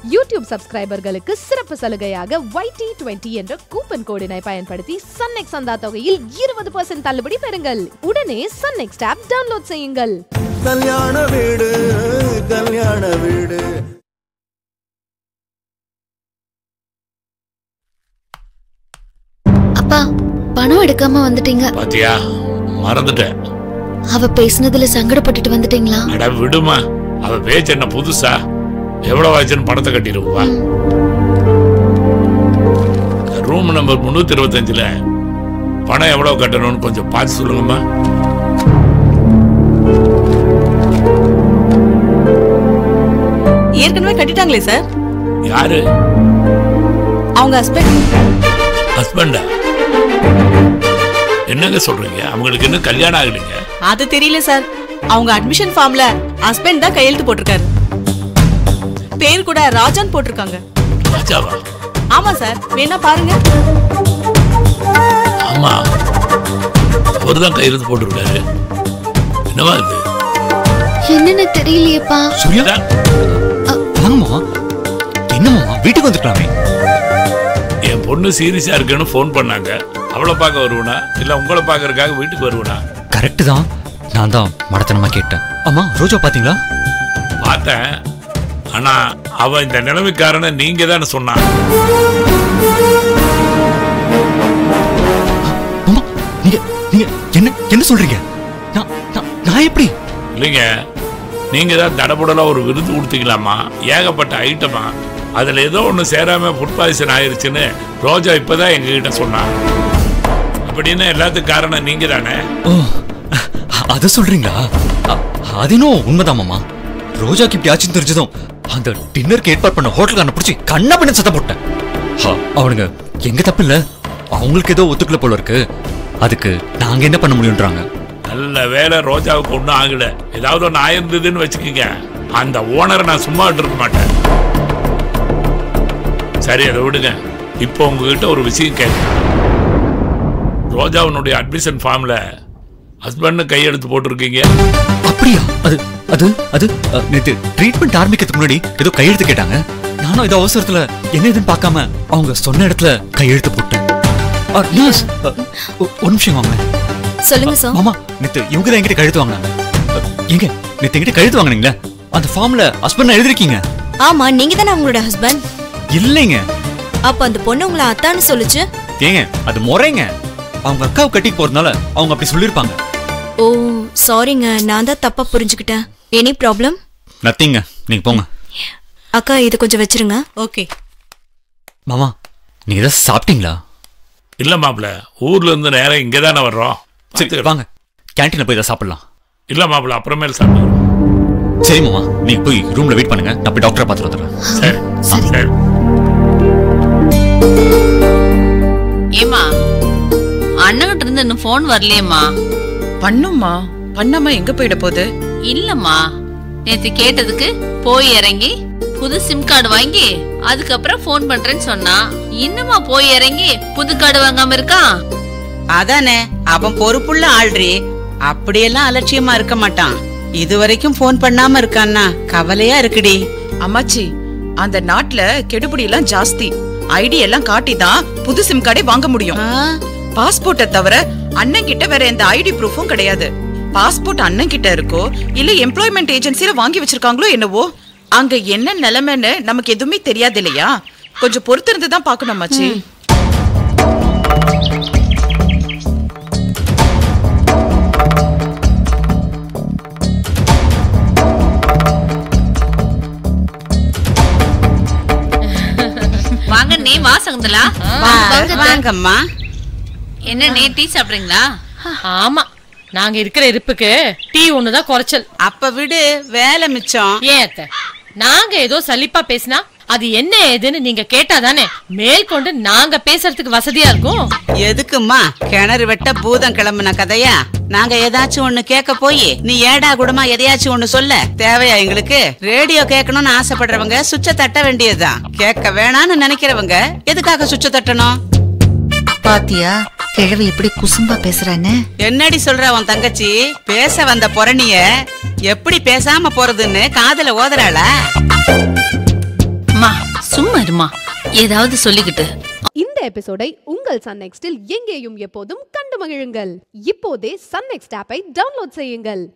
YouTube சப்ஸ்கிரைபர்களுக்கு சிறப்பு சலுகையாக YT twenty என்ற கூப்பன் கோடினை பயன்படுத்தி சன்நெக்ஸ் சந்தா தொகையில் இருபது பர்சன்ட் தள்ளுபடி பெறுங்கள் உடனே சன்நெக்ஸ் ஆப் டவுன்லோட் செய்யுங்கள் கல்யாண வீடு கல்யாண வீடு அப்பா பணம் எடுக்காம வந்துட்டீங்க பாத்தியா மறந்துட்டேன் அவ பேசுனதுல சங்கடப்பட்டுட்டு வந்துட்டீங்களா அட விடுமா அவ பேச்சு என்ன புதுசா எவ்வளவு ஆச்சுன்னு பணத்தை கட்டிடுவா ரூம் நம்பர் முன்னூத்தி இருபத்தஞ்சுல பணம் எவ்வளவு கட்டணும்னு கொஞ்சம் பார்த்து சொல்லுங்கம்மா ஏற்கனவே கட்டிட்டாங்களே சார் யாரு அவங்க ஹஸ்பண்ட் ஹஸ்பண்டா என்னங்க சொல்றீங்க அவங்களுக்கு இன்னும் கல்யாணம் ஆகலைங்க அது தெரியல சார் அவங்க அட்மிஷன் ஃபார்ம்ல ஹஸ்பண்ட் தான் கையெழுத்து போட்டிருக்காரு பேர் கூட ராஜான் போட்டிருக்காங்க ராஜாவா ஆமா சார் வேணா பாருங்க ஆமா அவர்தான் கையெழுத்து போட்டிருக்காரு என்னவா இது என்னன்னு தெரியலையேப்பா சூர்யா இதான் வாங்கம்மா என்னம்மா வீட்டுக்கு வந்துக்கலாமே என் பொண்ணு சீரியஸா இருக்குன்னு ஃபோன் பண்ணாங்க அவளை பார்க்க வருவனா இல்ல உங்களை பார்க்கறதுக்காக வீட்டுக்கு வருவனா கரெக்ட் தான் நான் தான் மடத்தனமா கேட்டேன் அம்மா ரோஜா பாத்தீங்களா பார்த்தேன் ஆனா அவ இந்த நிலைமைக்காரன நீங்க தானே சொன்னா அம்மா நீங்க நீங்க என்ன என்ன சொல்றீங்க நான் நான்- நான் எப்படி இல்லைங்க நீங்க தான் தடபுடலா ஒரு விருது கொடுத்தீங்களாமா ஏகப்பட்ட ஐட்டமா அதுல ஏதோ ஒண்ணு சேராம ஃபுட் பாய்சன் ஆயிருச்சுன்னு ரோஜா இப்பதான் எங்ககிட்ட சொன்னா அப்படின்னு எல்லாத்துக்கும் காரணம் நீங்க தானே ஓ அத சொல்றீங்களா அ- அது இன்னும் உண்மைதான் மாமா ரோஜாக்கு இப்படி ஆச்சுன்னு தெரிஞ்சதும் அந்த டின்னருக்கு ஏற்பாடு பண்ண ஹோட்டலுக்கான பிடிச்சி கண்ணா பண்ண சத்தம் போட்டேன் ஹ, அவனுங்க எங்க தப்பு இல்ல அவங்களுக்கு ஏதோ ஒத்துக்கல போல இருக்கு அதுக்கு நாங்க என்ன பண்ண முடியும்ன்றாங்க நல்ல வேலை ரோஜாவுக்கு ஒன்றும் ஆகல ஏதாவது ஒன்று ஆயிருந்ததுன்னு வச்சுக்கோங்க அந்த ஓனரை நான் சும்மா விட்டுருக்க மாட்டேன் சரி அதை விடுங்க இப்போ உங்ககிட்ட ஒரு விஷயம் கேட்க ரோஜாவினுடைய அட்மிஷன் ஃபார்ம்ல ஹஸ்பண்ட் கையெழுத்து போட்டிருக்கீங்க அப்படியா அது அது அது அ, நேத்து ட்ரீட்மெண்ட் ஆரம்பிக்கிறதுக்கு முன்னாடி ஏதோ கையெழுத்து கேட்டாங்க நானும் ஏதோ அவசரத்துல என்ன ஏதுன்னு பார்க்காம அவங்க சொன்ன இடத்துல கையெழுத்து போட்டேன் அ, nurse, அ, ஒ- ஒரு நிமிஷம் வாங்க சொல்லுங்க சார் மாமா நேத்து இவங்க தான் என்கிட்ட கழுத்து வாங்கினாங்க அ, எங்க நேத்து என்கிட்ட கழுத்து வாங்குனீங்களே அந்த ஃபார்ம்ல ஹஸ்பண்ட் எழுதிருக்கீங்க ஆமா நீங்க தானே அவங்களோட ஹஸ்பண்ட் இல்லைங்க அப்ப அந்த பொண்ணு உங்களை அத்தான்னு சொல்லுச்சு ஏங்க அது முறைங்க அவங்க அக்காவை கட்டி போறதுனால அவங்க அப்படி சொல்லிருப்பாங்க ஓ சாரிங்க நான் தான் தப்பா புரிஞ்சுக்கிட்டேன் எனி ப்ராப்ளம் நத்திங்க நீங்க போங்க அக்கா இது கொஞ்சம் வச்சிருங்க ஓகே மாமா நீங்க ஏதாவது சாப்பிட்டீங்களா இல்ல மாப்பிள ஊர்ல இருந்து நேரம் இங்கே தானே வர்றோம் சரி வாங்க கேன்டீன்ல போய் ஏதாவது சாப்பிடலாம் இல்ல மாப்பிள அப்புறமேல் சாப்பிடுறோம் சரி மாமா நீங்க போய் ரூம்ல வெயிட் பண்ணுங்க நான் போய் டாக்டரை பார்த்துட்டு வந்துடுறேன் சரி சரி ஏமா அண்ணகிட்ட இருந்து இன்னும் போன் வரலையேம்மா பண்ணும்மா பண்ணாம எங்க போயிட போகுது இல்லம்மா நேத்து கேட்டதுக்கு போய் இறங்கி புது சிம் கார்டு வாங்கி அதுக்கப்புறம் ஃபோன் பண்றேன்னு சொன்னா இன்னுமா போய் இறங்கி புது கார்டு வாங்காம இருக்கான் அதானே அவன் பொறுப்புள்ள ஆள்றி அப்படியெல்லாம் அலட்சியமா இருக்க மாட்டான் இது வரைக்கும் போன் பண்ணாம இருக்கான்னா கவலையா இருக்குடி அம்மாச்சி அந்த நாட்டுல கெடுபிடி எல்லாம் ஜாஸ்தி ஐடி எல்லாம் காட்டி தான் புது சிம் கார்டே வாங்க முடியும் பாஸ்போர்ட்டை தவிர அண்ணன் கிட்ட வேற எந்த ஐடி ப்ரூஃபும் கிடையாது பாஸ்போர்ட் அண்ணன் கிட்ட இருக்கோ இல்ல எம்ப்ளாய்மெண்ட் ஏஜென்சில வாங்கி வச்சிருக்காங்களோ என்னவோ அங்க என்ன நிலைமைன்னு நமக்கு எதுவுமே தெரியாது இல்லையா கொஞ்சம் பொறுத்திருந்து தான் பார்க்கணும் அம்மாச்சி வாங்க நே வாசங்கந்தலா வாங்கம்மா என்ன நே டீ சாப்பிடுறீங்களா ஆமா நாங்க இருக்கிற இருப்புக்கு டீ ஒண்ணுதான் குறைச்சல் அப்ப விடு வேலை மிச்சம் ஏன் அத்தை நாங்க ஏதோ சலிப்பா பேசினா அது என்ன ஏதுன்னு நீங்க கேட்டாதானே மேற்கொண்டு நாங்க பேசுறதுக்கு வசதியா இருக்கும் எதுக்கும்மா கிணறு வெட்ட பூதம் கிளம்புன கதையா நாங்க ஏதாச்சும் ஒண்ணு கேட்க போய் நீ ஏடா கூடமா எதையாச்சும் ஒண்ணு சொல்ல தேவையா எங்களுக்கு ரேடியோ கேட்கணும்னு ஆசைப்படுறவங்க சுவிட்ச தட்ட வேண்டியதுதான் கேட்க வேணாம்னு நினைக்கிறவங்க எதுக்காக சுவிட்ச தட்டணும் பாத்தியா கிழவி இப்படி குசும்பா பேசுறான்னு என்னடி சொல்ற உன் தங்கச்சி பேச வந்த பொறணிய எப்படி பேசாம போறதுன்னு காதுல ஓதுறாளா அம்மா இருமா ஏதாவது சொல்லிக்கிட்டு இந்த எபிசோடை உங்கள் சன் நெக்ஸ்டில் எங்கேயும் எப்போதும் கண்டு மகிழுங்கள் இப்போதே சன் நெக்ஸ்ட் ஆப்பை டவுன்லோட் செய்யுங்கள்